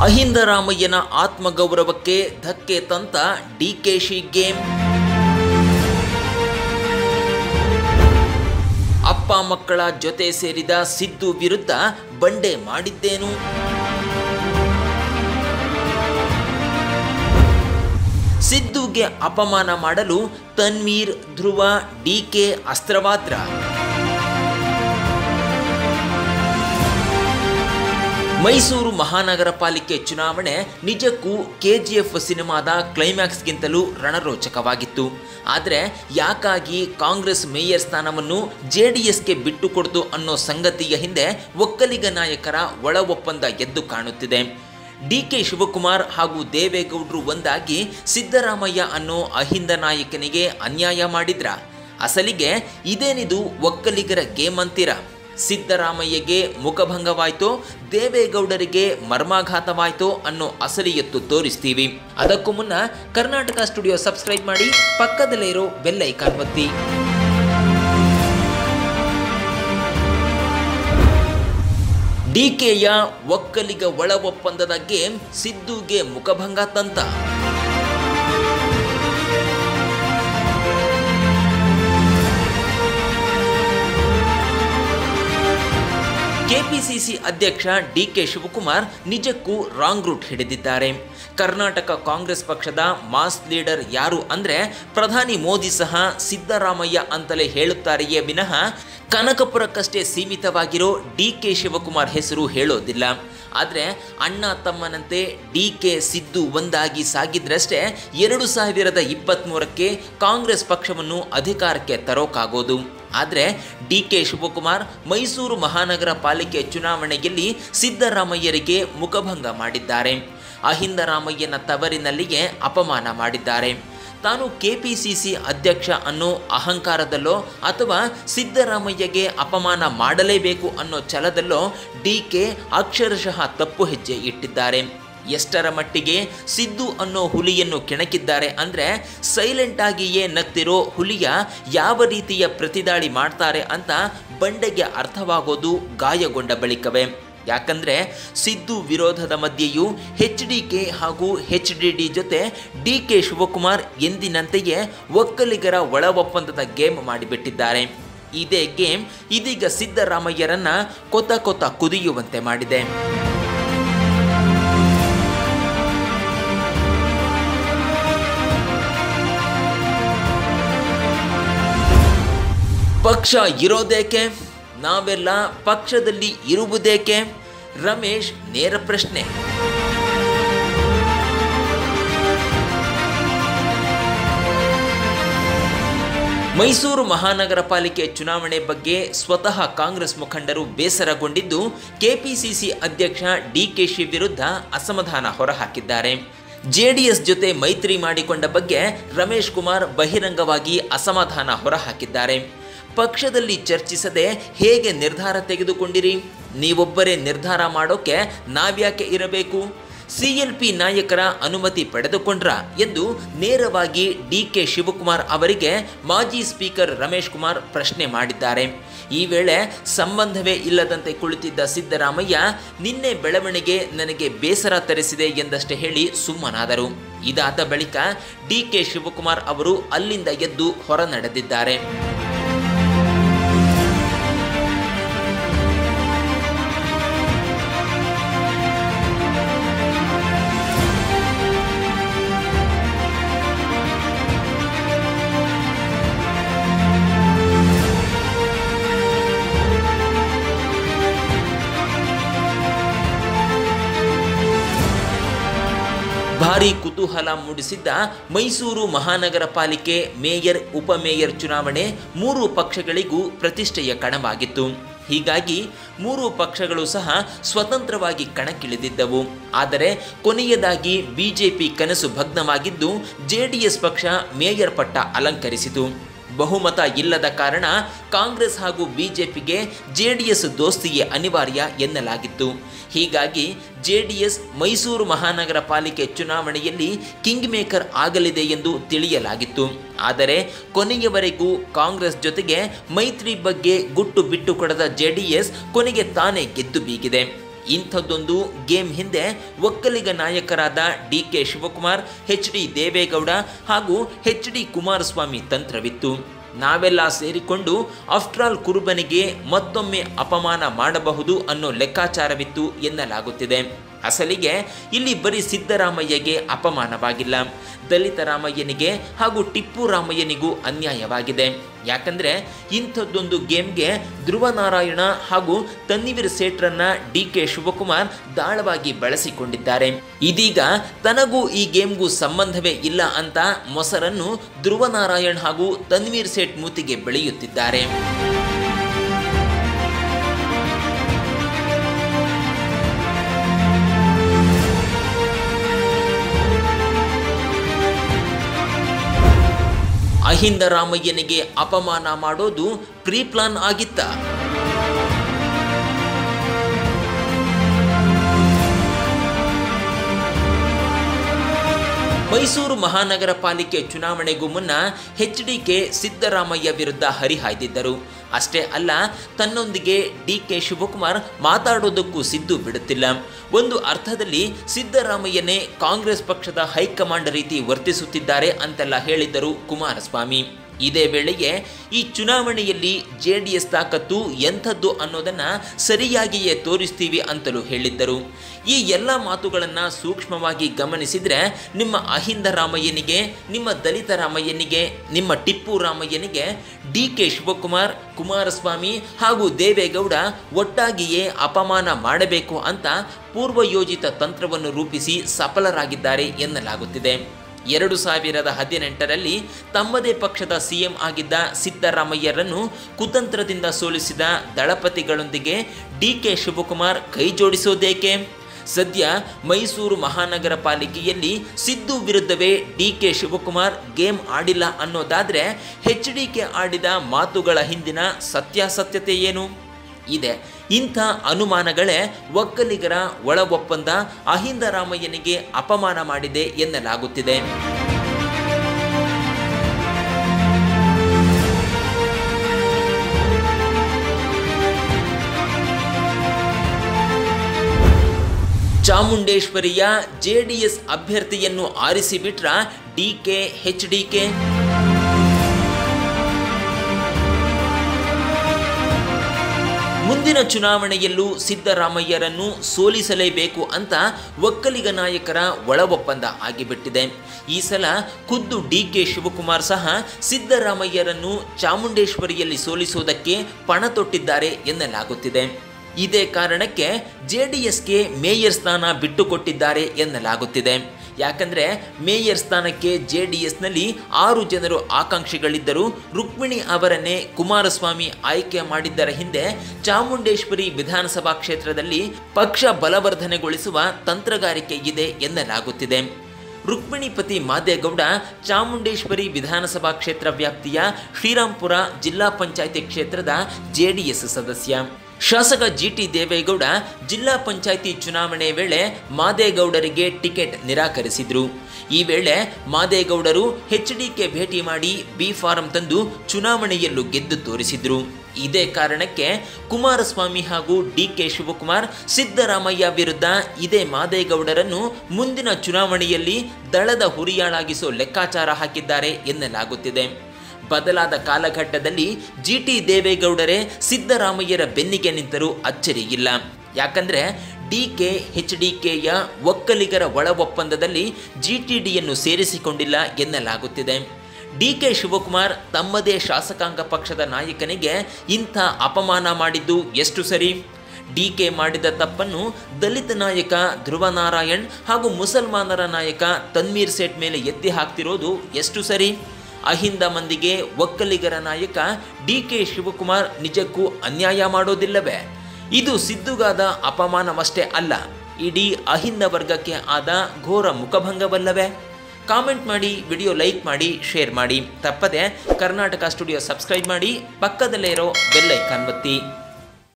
ಅಹಿಂದ ರಾಮಯ್ಯನ ಆತ್ಮಗೌರವಕ್ಕೆ ಧಕ್ಕೆ ತಂತ ಡಿಕೆಶಿ ಗೇಮ್ ಅಪ್ಪ ಮಕ್ಕಳ ಜೊತೆ ಸೇರಿದ ಸಿದ್ದು ವಿರುದ್ಧ ಬಂಡೆ ಮಾಡಿದ್ದೇನು ಸಿದ್ದುಗೆ ಅಪಮಾನ ಮಾಡಲು ತನ್ವೀರ್ ಧ್ರುವ ಡಿಕೆ ಅಸ್ತ್ರವಾತ್ರ ಮೈಸೂರು ಮಹಾನಗರ ಪಾಲಿಕೆ ಚುನಾವಣೆ ನಿಜಕ್ಕೂ ಕೆಜಿಎಫ್ ಸಿನಿಮಾದ ಕ್ಲೈಮ್ಯಾಕ್ಸ್ಗಿಂತಲೂ ರಣರೋಚಕವಾಗಿತ್ತು ಆದರೆ ಯಾಕಾಗಿ ಕಾಂಗ್ರೆಸ್ ಮೇಯರ್ ಸ್ಥಾನವನ್ನು ಜೆ ಡಿ ಎಸ್ಗೆ ಬಿಟ್ಟುಕೊಡ್ತು ಅನ್ನೋ ಸಂಗತಿಯ ಹಿಂದೆ ಒಕ್ಕಲಿಗ ನಾಯಕರ ಒಳ ಒಪ್ಪಂದ ಎದ್ದು ಕಾಣುತ್ತಿದೆ ಡಿ ಕೆ ಶಿವಕುಮಾರ್ ಹಾಗೂ ದೇವೇಗೌಡರು ಒಂದಾಗಿ ಸಿದ್ದರಾಮಯ್ಯ ಅನ್ನೋ ಅಹಿಂದ ನಾಯಕನಿಗೆ ಅನ್ಯಾಯ ಮಾಡಿದ್ರ ಅಸಲಿಗೆ ಇದೇನಿದು ಒಕ್ಕಲಿಗರ ಗೇಮ್ ಅಂತೀರ ಸಿದ್ದರಾಮಯ್ಯಗೆ ಮುಖಭಂಗವಾಯ್ತೋ ದೇವೇಗೌಡರಿಗೆ ಮರ್ಮಾಘಾತವಾಯ್ತೋ ಅನ್ನೋ ಅಸಲಿ ಎತ್ತು ತೋರಿಸ್ತೀವಿ ಅದಕ್ಕೂ ಮುನ್ನ ಕರ್ನಾಟಕ ಸ್ಟುಡಿಯೋ ಸಬ್ಸ್ಕ್ರೈಬ್ ಮಾಡಿ ಪಕ್ಕದಲ್ಲೇ ಇರೋ ಬೆಲ್ ಐಕಾನ್ ಒತ್ತಿ ಡಿಕೆಯ ಒಕ್ಕಲಿಗ ಒಳ ಒಪ್ಪಂದದ ಗೇಮ್ ಸಿದ್ದುಗೆ ಮುಖಭಂಗ ತಂತ ಕೆಪಿಸಿಸಿ ಅಧ್ಯಕ್ಷ ಡಿ ಕೆ ಶಿವಕುಮಾರ್ ನಿಜಕ್ಕೂ ರಾಂಗ್ ರೂಟ್ ಹಿಡಿದಿದ್ದಾರೆ ಕರ್ನಾಟಕ ಕಾಂಗ್ರೆಸ್ ಪಕ್ಷದ ಮಾಸ್ ಲೀಡರ್ ಯಾರು ಅಂದ್ರೆ ಪ್ರಧಾನಿ ಮೋದಿ ಸಹ ಸಿದ್ದರಾಮಯ್ಯ ಅಂತಲೇ ಹೇಳುತ್ತಾರೆಯೇ ವಿನಃ ಕನಕಪುರಕ್ಕಷ್ಟೇ ಸೀಮಿತವಾಗಿರೋ ಡಿ ಕೆ ಶಿವಕುಮಾರ್ ಹೆಸರು ಹೇಳೋದಿಲ್ಲ ಆದರೆ ಅಣ್ಣ ತಮ್ಮನಂತೆ ಡಿ ಕೆ ಸಿದ್ದು ಒಂದಾಗಿ ಸಾಗಿದ್ರಷ್ಟೇ ಎರಡು ಸಾವಿರದ ಇಪ್ಪತ್ತ್ಮೂರಕ್ಕೆ ಕಾಂಗ್ರೆಸ್ ಪಕ್ಷವನ್ನು ಅಧಿಕಾರಕ್ಕೆ ತರೋಕ್ಕಾಗೋದು ಆದರೆ ಡಿ ಕೆ ಶಿವಕುಮಾರ್ ಮೈಸೂರು ಮಹಾನಗರ ಪಾಲಿಕೆ ಚುನಾವಣೆಯಲ್ಲಿ ಸಿದ್ದರಾಮಯ್ಯರಿಗೆ ಮುಖಭಂಗ ಮಾಡಿದ್ದಾರೆ ಅಹಿಂದ ರಾಮಯ್ಯನ ತವರಿನಲ್ಲಿಯೇ ಅಪಮಾನ ಮಾಡಿದ್ದಾರೆ ತಾನು ಕೆಪಿಸಿಸಿ ಅಧ್ಯಕ್ಷ ಅನ್ನೋ ಅಹಂಕಾರದಲ್ಲೋ ಅಥವಾ ಸಿದ್ದರಾಮಯ್ಯಗೆ ಅಪಮಾನ ಮಾಡಲೇಬೇಕು ಅನ್ನೋ ಛಲದಲ್ಲೋ ಡಿ ಕೆ ಅಕ್ಷರಶಃ ತಪ್ಪು ಹೆಜ್ಜೆ ಇಟ್ಟಿದ್ದಾರೆ ಎಷ್ಟರ ಮಟ್ಟಿಗೆ ಸಿದ್ದು ಅನ್ನೋ ಹುಲಿಯನ್ನು ಕೆಣಕಿದ್ದಾರೆ ಅಂದರೆ ಸೈಲೆಂಟ್ ಆಗಿಯೇ ನಗ್ತಿರೋ ಹುಲಿಯ ಯಾವ ರೀತಿಯ ಪ್ರತಿದಾಳಿ ಮಾಡ್ತಾರೆ ಅಂತ ಬಂಡೆಗೆ ಅರ್ಥವಾಗೋದು ಗಾಯಗೊಂಡ ಬಳಿಕವೇ ಯಾಕಂದ್ರೆ ಸಿದ್ದು ವಿರೋಧದ ಮಧ್ಯೆಯೂ ಎಚ್ ಡಿ ಕೆ ಹಾಗೂ ಎಚ್ ಡಿ ಡಿ ಜೊತೆ ಡಿ ಕೆ ಶಿವಕುಮಾರ್ ಎಂದಿನಂತೆಯೇ ಒಕ್ಕಲಿಗರ ಒಳ ಒಪ್ಪಂದದ ಗೇಮ್ ಮಾಡಿಬಿಟ್ಟಿದ್ದಾರೆ ಇದೇ ಗೇಮ್ ಇದೀಗ ಸಿದ್ದರಾಮಯ್ಯರನ್ನ ಕೊತ ಕೊತ ಕುದಿಯುವಂತೆ ಮಾಡಿದೆ ಪಕ್ಷ ಇರೋದೇಕೆ ನಾವೆಲ್ಲ ಪಕ್ಷದಲ್ಲಿ ಇರುವುದೇಕೆ ರಮೇಶ್ ನೇರ ಪ್ರಶ್ನೆ ಮೈಸೂರು ಮಹಾನಗರ ಪಾಲಿಕೆ ಚುನಾವಣೆ ಬಗ್ಗೆ ಸ್ವತಃ ಕಾಂಗ್ರೆಸ್ ಮುಖಂಡರು ಬೇಸರಗೊಂಡಿದ್ದು ಕೆಪಿಸಿಸಿ ಅಧ್ಯಕ್ಷ ಡಿಕೆಶಿ ವಿರುದ್ಧ ಅಸಮಾಧಾನ ಹೊರಹಾಕಿದ್ದಾರೆ ಜೆಡಿಎಸ್ ಜೊತೆ ಮೈತ್ರಿ ಮಾಡಿಕೊಂಡ ಬಗ್ಗೆ ರಮೇಶ್ ಕುಮಾರ್ ಬಹಿರಂಗವಾಗಿ ಅಸಮಾಧಾನ ಹೊರಹಾಕಿದ್ದಾರೆ ಪಕ್ಷದಲ್ಲಿ ಚರ್ಚಿಸದೆ ಹೇಗೆ ನಿರ್ಧಾರ ತೆಗೆದುಕೊಂಡಿರಿ ನೀವೊಬ್ಬರೇ ನಿರ್ಧಾರ ಮಾಡೋಕೆ ನಾವ್ಯಾಕೆ ಇರಬೇಕು ಸಿ ಎಲ್ ಪಿ ನಾಯಕರ ಅನುಮತಿ ಪಡೆದುಕೊಂಡ್ರ ಎಂದು ನೇರವಾಗಿ ಡಿ ಕೆ ಶಿವಕುಮಾರ್ ಅವರಿಗೆ ಮಾಜಿ ಸ್ಪೀಕರ್ ರಮೇಶ್ ಕುಮಾರ್ ಪ್ರಶ್ನೆ ಮಾಡಿದ್ದಾರೆ ಈ ವೇಳೆ ಸಂಬಂಧವೇ ಇಲ್ಲದಂತೆ ಕುಳಿತಿದ್ದ ಸಿದ್ದರಾಮಯ್ಯ ನಿನ್ನೆ ಬೆಳವಣಿಗೆ ನನಗೆ ಬೇಸರ ತರಿಸಿದೆ ಎಂದಷ್ಟೇ ಹೇಳಿ ಸುಮ್ಮನಾದರು ಇದಾದ ಬಳಿಕ ಡಿ ಕೆ ಶಿವಕುಮಾರ್ ಅವರು ಅಲ್ಲಿಂದ ಎದ್ದು ಹೊರ ನಡೆದಿದ್ದಾರೆ ಭಾರಿ ಕುತೂಹಲ ಮೂಡಿಸಿದ್ದ ಮೈಸೂರು ಮಹಾನಗರ ಪಾಲಿಕೆ ಮೇಯರ್ ಉಪಮೇಯರ್ ಚುನಾವಣೆ ಮೂರು ಪಕ್ಷಗಳಿಗೂ ಪ್ರತಿಷ್ಠೆಯ ಕಣವಾಗಿತ್ತು ಹೀಗಾಗಿ ಮೂರು ಪಕ್ಷಗಳು ಸಹ ಸ್ವತಂತ್ರವಾಗಿ ಕಣಕ್ಕಿಳಿದಿದ್ದವು ಆದರೆ ಕೊನೆಯದಾಗಿ ಬಿಜೆಪಿ ಕನಸು ಭಗ್ನವಾಗಿದ್ದು ಜೆಡಿಎಸ್ ಪಕ್ಷ ಮೇಯರ್ ಪಟ್ಟ ಅಲಂಕರಿಸಿತು ಬಹುಮತ ಇಲ್ಲದ ಕಾರಣ ಕಾಂಗ್ರೆಸ್ ಹಾಗೂ ಬಿಜೆಪಿಗೆ ಜೆಡಿಎಸ್ ದೋಸ್ತಿಗೆ ಅನಿವಾರ್ಯ ಎನ್ನಲಾಗಿತ್ತು ಹೀಗಾಗಿ ಜೆಡಿಎಸ್ ಮೈಸೂರು ಮಹಾನಗರ ಪಾಲಿಕೆ ಚುನಾವಣೆಯಲ್ಲಿ ಕಿಂಗ್ ಮೇಕರ್ ಆಗಲಿದೆ ಎಂದು ತಿಳಿಯಲಾಗಿತ್ತು ಆದರೆ ಕೊನೆಯವರೆಗೂ ಕಾಂಗ್ರೆಸ್ ಜೊತೆಗೆ ಮೈತ್ರಿ ಬಗ್ಗೆ ಗುಟ್ಟು ಬಿಟ್ಟು ಕೊಡದ ಜೆಡಿಎಸ್ ಕೊನೆಗೆ ತಾನೇ ಗೆದ್ದು ಬೀಗಿದೆ ಇಂಥದ್ದೊಂದು ಗೇಮ್ ಹಿಂದೆ ಒಕ್ಕಲಿಗ ನಾಯಕರಾದ D K Shivakumar H D Deve Gowda ಹಾಗೂ ಎಚ್ ಡಿ ಕುಮಾರಸ್ವಾಮಿ ತಂತ್ರವಿತ್ತು ನಾವೆಲ್ಲ ಸೇರಿಕೊಂಡು ಆಫ್ಟ್ರಾಲ್ ಕುರುಬನಿಗೆ ಮತ್ತೊಮ್ಮೆ ಅಪಮಾನ ಮಾಡಬಹುದು ಅನ್ನೋ ಲೆಕ್ಕಾಚಾರವಿತ್ತು ಎನ್ನಲಾಗುತ್ತಿದೆ ಅಸಲಿಗೆ ಇಲ್ಲಿ ಬರೀ ಸಿದ್ದರಾಮಯ್ಯಗೆ ಅಪಮಾನವಾಗಿಲ್ಲ ದಲಿತ ರಾಮಯ್ಯನಿಗೆ ಹಾಗೂ ಟಿಪ್ಪು ರಾಮಯ್ಯನಿಗೂ ಅನ್ಯಾಯವಾಗಿದೆ ಯಾಕಂದ್ರೆ ಇಂಥದ್ದೊಂದು ಗೇಮ್ಗೆ ಧ್ರುವ ನಾರಾಯಣ ಹಾಗೂ ತನ್ನಿವೀರ್ ಸೇಠ್ರನ್ನ ಡಿ ಕೆ ಶಿವಕುಮಾರ್ ದಾಳವಾಗಿ ಬಳಸಿಕೊಂಡಿದ್ದಾರೆ ಇದೀಗ ತನಗೂ ಈ ಗೇಮ್ಗೂ ಸಂಬಂಧವೇ ಇಲ್ಲ ಅಂತ ಮೊಸರನ್ನು ಧ್ರುವ ನಾರಾಯಣ್ ಹಾಗೂ ತನ್ವೀರ್ ಸೇಠ್ ಮೂತಿಗೆ ಬೆಳೆಯುತ್ತಿದ್ದಾರೆ ಅಹಿಂದ ರಾಮಯ್ಯನಿಗೆ ಅಪಮಾನ ಮಾಡೋದು ಪ್ರೀ ಪ್ಲಾನ್ ಆಗಿತ್ತ ಮೈಸೂರು ಮಹಾನಗರ ಪಾಲಿಕೆ ಚುನಾವಣೆಗೂ ಮುನ್ನ ಎಚ್ ಡಿ ಕೆ ಸಿದ್ದರಾಮಯ್ಯ ವಿರುದ್ಧ ಹರಿಹಾಯ್ದಿದ್ದರು ಅಷ್ಟೇ ಅಲ್ಲ ತನ್ನೊಂದಿಗೆ ಡಿ ಕೆ ಶಿವಕುಮಾರ್ ಮಾತಾಡೋದಕ್ಕೂ ಸಿದ್ದು ಬಿಡುತ್ತಿಲ್ಲ ಒಂದು ಅರ್ಥದಲ್ಲಿ ಸಿದ್ದರಾಮಯ್ಯನೇ ಕಾಂಗ್ರೆಸ್ ಪಕ್ಷದ ಹೈಕಮಾಂಡ್ ರೀತಿ ವರ್ತಿಸುತ್ತಿದ್ದಾರೆ ಅಂತೆಲ್ಲ ಹೇಳಿದ್ದರು ಕುಮಾರಸ್ವಾಮಿ ಇದೇ ವೇಳೆಗೆ ಈ ಚುನಾವಣೆಯಲ್ಲಿ ಜೆ ಡಿ ಎಸ್ ತಾಕತ್ತು ಎಂಥದ್ದು ಅನ್ನೋದನ್ನ ಸರಿಯಾಗಿಯೇ ತೋರಿಸ್ತೀವಿ ಅಂತಲೂ ಹೇಳಿದ್ದರು ಈ ಎಲ್ಲ ಮಾತುಗಳನ್ನು ಸೂಕ್ಷ್ಮವಾಗಿ ಗಮನಿಸಿದರೆ ನಿಮ್ಮ ಅಹಿಂದ ರಾಮಯ್ಯನಿಗೆ ನಿಮ್ಮ ದಲಿತ ರಾಮಯ್ಯನಿಗೆ ನಿಮ್ಮ ಟಿಪ್ಪು ರಾಮಯ್ಯನಿಗೆ ಡಿ ಕೆ ಶಿವಕುಮಾರ್ ಕುಮಾರಸ್ವಾಮಿ ಹಾಗೂ ದೇವೇಗೌಡ ಒಟ್ಟಾಗಿಯೇ ಅಪಮಾನ ಮಾಡಬೇಕು ಅಂತ ಪೂರ್ವಯೋಜಿತ ತಂತ್ರವನ್ನು ರೂಪಿಸಿ ಸಫಲರಾಗಿದ್ದಾರೆ ಎನ್ನಲಾಗುತ್ತಿದೆ ಎರಡು ಸಾವಿರದ ಹದಿನೆಂಟರಲ್ಲಿ ತಮ್ಮದೇ ಪಕ್ಷದ ಸಿಎಂ ಆಗಿದ್ದ ಸಿದ್ದರಾಮಯ್ಯರನ್ನು ಕುತಂತ್ರದಿಂದ ಸೋಲಿಸಿದ ದಳಪತಿಗಳೊಂದಿಗೆ ಡಿ ಕೆ ಶಿವಕುಮಾರ್ ಕೈ ಜೋಡಿಸೋದೇಕೆ ಸದ್ಯ ಮೈಸೂರು ಮಹಾನಗರ ಪಾಲಿಕೆಯಲ್ಲಿ ಸಿದ್ದು ವಿರುದ್ಧವೇ ಡಿ ಕೆ ಶಿವಕುಮಾರ್ ಗೇಮ್ ಆಡಿಲ್ಲ ಅನ್ನೋದಾದ್ರೆ ಎಚ್ ಡಿ ಕೆ ಆಡಿದ ಮಾತುಗಳ ಹಿಂದಿನ ಸತ್ಯಾಸತ್ಯತೆ ಏನು ಇದೆ ಇಂಥ ಅನುಮಾನಗಳೇ ಒಕ್ಕಲಿಗರ ಒಳ ಒಪ್ಪಂದ ಅಹಿಂದ ರಾಮಯ್ಯನಿಗೆ ಅಪಮಾನ ಮಾಡಿದೆ ಎನ್ನಲಾಗುತ್ತಿದೆ ಚಾಮುಂಡೇಶ್ವರಿಯ ಜೆಡಿಎಸ್ ಅಭ್ಯರ್ಥಿಯನ್ನು ಆರಿಸಿಬಿಟ್ರ ಡಿಕೆ ಎಚ್ ಡಿಕೆ ಮುಂದಿನ ಚುನಾವಣೆಯಲ್ಲೂ ಸಿದ್ದರಾಮಯ್ಯರನ್ನು ಸೋಲಿಸಲೇಬೇಕು ಅಂತ ಒಕ್ಕಲಿಗ ನಾಯಕರ ಒಳ ಒಪ್ಪಂದ ಆಗಿಬಿಟ್ಟಿದೆ ಈ ಸಲ ಖುದ್ದು ಡಿ ಕೆ ಶಿವಕುಮಾರ್ ಸಹ ಸಿದ್ದರಾಮಯ್ಯರನ್ನು ಚಾಮುಂಡೇಶ್ವರಿಯಲ್ಲಿ ಸೋಲಿಸುವುದಕ್ಕೆ ಪಣ ತೊಟ್ಟಿದ್ದಾರೆ ಎನ್ನಲಾಗುತ್ತಿದೆ ಇದೇ ಕಾರಣಕ್ಕೆ ಜೆ ಡಿ ಎಸ್ಗೆ ಮೇಯರ್ ಸ್ಥಾನ ಬಿಟ್ಟುಕೊಟ್ಟಿದ್ದಾರೆ ಎನ್ನಲಾಗುತ್ತಿದೆ ಯಾಕಂದ್ರೆ ಮೇಯರ್ ಸ್ಥಾನಕ್ಕೆ ಜೆ ಡಿ ಎಸ್ನಲ್ಲಿ ಆರು ಜನರು ಆಕಾಂಕ್ಷಿಗಳಿದ್ದರು ರುಕ್ಮಿಣಿ ಅವರನ್ನೇ ಕುಮಾರಸ್ವಾಮಿ ಆಯ್ಕೆ ಮಾಡಿದ್ದರ ಹಿಂದೆ ಚಾಮುಂಡೇಶ್ವರಿ ವಿಧಾನಸಭಾ ಕ್ಷೇತ್ರದಲ್ಲಿ ಪಕ್ಷ ಬಲವರ್ಧನೆಗೊಳಿಸುವ ತಂತ್ರಗಾರಿಕೆ ಇದೆ ಎನ್ನಲಾಗುತ್ತಿದೆ ರುಕ್ಮಿಣಿಪತಿ ಮಾದೇಗೌಡ ಚಾಮುಂಡೇಶ್ವರಿ ವಿಧಾನಸಭಾ ಕ್ಷೇತ್ರ ವ್ಯಾಪ್ತಿಯ ಶ್ರೀರಾಂಪುರ ಜಿಲ್ಲಾ ಪಂಚಾಯಿತಿ ಕ್ಷೇತ್ರದ ಜೆಡಿಎಸ್ ಸದಸ್ಯ ಶಾಸಕ ಜಿ ಟಿ ದೇವೇಗೌಡ ಜಿಲ್ಲಾ ಪಂಚಾಯಿತಿ ಚುನಾವಣೆ ವೇಳೆ ಮಾದೇಗೌಡರಿಗೆ ಟಿಕೆಟ್ ನಿರಾಕರಿಸಿದ್ರು ಈ ವೇಳೆ ಮಾದೇಗೌಡರು ಎಚ್ ಡಿಕೆ ಭೇಟಿ ಮಾಡಿ ಬಿ ಫಾರಂ ತಂದು ಚುನಾವಣೆಯಲ್ಲೂ ಗೆದ್ದು ತೋರಿಸಿದ್ರು ಇದೇ ಕಾರಣಕ್ಕೆ ಕುಮಾರಸ್ವಾಮಿ ಹಾಗೂ ಡಿ ಕೆ ಶಿವಕುಮಾರ್ ಸಿದ್ದರಾಮಯ್ಯ ವಿರುದ್ಧ ಇದೇ ಮಾದೇಗೌಡರನ್ನು ಮುಂದಿನ ಚುನಾವಣೆಯಲ್ಲಿ ದಳದ ಹುರಿಯಾಳಾಗಿಸೋ ಲೆಕ್ಕಾಚಾರ ಹಾಕಿದ್ದಾರೆ ಎನ್ನಲಾಗುತ್ತಿದೆ ಬದಲಾದ ಕಾಲಘಟ್ಟದಲ್ಲಿ ಜಿ ಟಿ ದೇವೇಗೌಡರೇ ಸಿದ್ದರಾಮಯ್ಯರ ಬೆನ್ನಿಗೆ ನಿಂತರೂ ಅಚ್ಚರಿಯಿಲ್ಲ ಯಾಕಂದ್ರೆ ಡಿ ಕೆ ಎಚ್ ಡಿ ಕೆಯ ಒಕ್ಕಲಿಗರ ಒಳ ಒಪ್ಪಂದದಲ್ಲಿ ಜಿ ಟಿ ಡಿಯನ್ನು ಸೇರಿಸಿಕೊಂಡಿಲ್ಲ ಎನ್ನಲಾಗುತ್ತಿದೆ ಡಿ ಕೆ ಶಿವಕುಮಾರ್ ತಮ್ಮದೇ ಶಾಸಕಾಂಗ ಪಕ್ಷದ ನಾಯಕನಿಗೆ ಇಂಥ ಅಪಮಾನ ಮಾಡಿದ್ದು ಎಷ್ಟು ಸರಿ ಡಿ ಕೆ ಮಾಡಿದ ತಪ್ಪನ್ನು ದಲಿತ ನಾಯಕ ಧ್ರುವ ನಾರಾಯಣ್ ಹಾಗೂ ಮುಸಲ್ಮಾನರ ನಾಯಕ ತನ್ವೀರ್ ಸೇಠ್ ಮೇಲೆ ಎತ್ತಿ ಹಾಕ್ತಿರೋದು ಎಷ್ಟು ಸರಿ ಅಹಿಂದ ಮಂದಿಗೆ ಒಕ್ಕಲಿಗರ ನಾಯಕ ಡಿ ಕೆ ಶಿವಕುಮಾರ್ ನಿಜಕ್ಕೂ ಅನ್ಯಾಯ ಮಾಡೋದಿಲ್ಲವೇ ಇದು ಸಿದ್ದುಗಾದ ಅಪಮಾನವಷ್ಟೇ ಅಲ್ಲ ಇಡೀ ಅಹಿಂದ ವರ್ಗಕ್ಕೆ ಆದ ಘೋರ ಮುಖಭಂಗವಲ್ಲವೇ ಕಾಮೆಂಟ್ ಮಾಡಿ ವಿಡಿಯೋ ಲೈಕ್ ಮಾಡಿ ಶೇರ್ ಮಾಡಿ ತಪ್ಪದೆ ಕರ್ನಾಟಕ ಸ್ಟುಡಿಯೋ ಸಬ್ಸ್ಕ್ರೈಬ್ ಮಾಡಿ ಪಕ್ಕದಲ್ಲೇ ಇರೋ ಬೆಲ್ ಐಕಾನ್ ಒತ್ತಿ